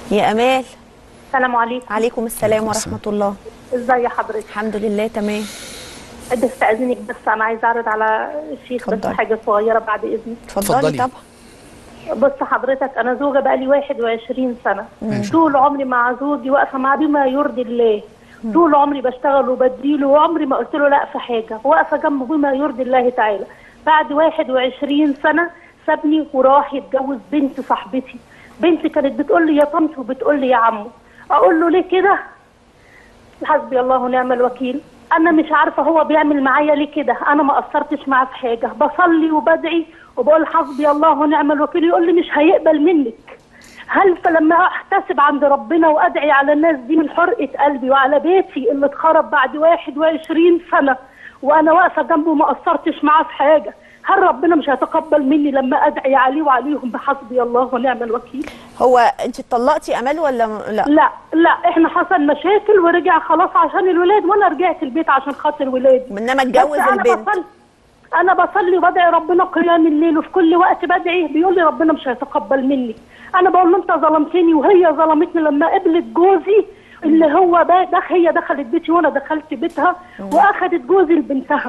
يا امال السلام عليكم عليكم السلام ورحمه الله ازي حضرتك الحمد لله تمام بدي استاذنك بس انا عايزه اعرض على الشيخ بس اتفضلي. حاجه صغيره بعد اذنك اتفضلي اتفضلي. طبعا بص حضرتك انا زوجه بقالي 21 سنه ماشي. طول عمري مع زوجي واقفه معاه بما يرضي الله طول عمري بشتغل وبديله وعمري ما قلت له لا في حاجه واقفه جنبه بما يرضي الله تعالى بعد 21 سنه سابني وراح يتجوز بنت صاحبتي بنتي كانت بتقول لي يا طنط وبتقول لي يا عمو اقول له ليه كده حسبي الله ونعم الوكيل انا مش عارفه هو بيعمل معايا ليه كده انا ما قصرتش معاه في حاجه بصلي وبدعي وبقول حسبي الله ونعم الوكيل يقول لي مش هيقبل منك هل فلما احتسب عند ربنا وادعي على الناس دي من حرقه قلبي وعلى بيتي اللي اتخرب بعد 21 سنه وانا واقفه جنبه ما قصرتش معاه في حاجه هل ربنا مش هيتقبل مني لما ادعي عليه وعليهم بحسبي الله ونعم الوكيل هو انت اتطلقتي امال ولا م- لا لا لا احنا حصل مشاكل ورجع خلاص عشان الولاد وانا رجعت البيت عشان خاطر ولادي انما اتجوز بس أنا البنت بصلي انا بصلي وبدعي ربنا قيام الليل وفي كل وقت بدعي بيقول لي ربنا مش هيتقبل مني انا بقول له انت ظلمتني وهي ظلمتني لما قبلت جوزي اللي هو ده ده هي دخلت بيتي وانا دخلت بيتها واخدت جوزي لبنتها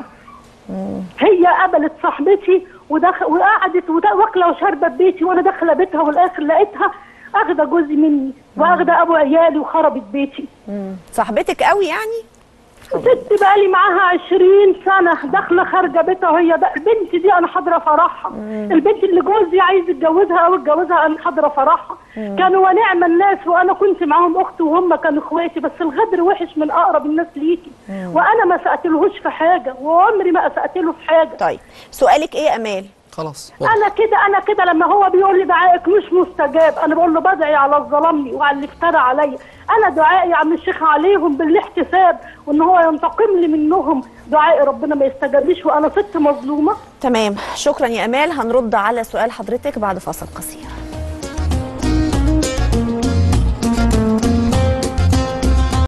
هي قبلت صاحبتي ودخل وقعدت وده- واكله وشاربه في بيتي وانا داخله بيتها والاخر لقيتها اخده جوزي مني واخده ابو عيالي وخربت بيتي مم. صاحبتك قوي يعني ست بقالي معاها 20 سنة داخلة خارجة بيتها وهي ده البنت دي أنا حاضرة فرحها البنت اللي جوزي عايز يتجوزها أو اتجوزها أنا حاضرة فرحها كانوا ونعم الناس وأنا كنت معاهم أختي وهم كانوا إخواتي بس الغدر وحش من أقرب الناس ليكي وأنا ما سأتلهوش في حاجة وعمري ما أسأتله في حاجة طيب سؤالك ايه يا امال خلاص واضح. انا كده انا كده لما هو بيقول لي دعائك مش مستجاب انا بقول له بدعي على اللي ظلمني وعلى اللي افترى عليا انا دعائي يا عم الشيخ عليهم بالاحتساب وان هو ينتقم لي منهم دعائي ربنا ما يستجابليش وانا ست مظلومه تمام شكرا يا امال هنرد على سؤال حضرتك بعد فاصل قصير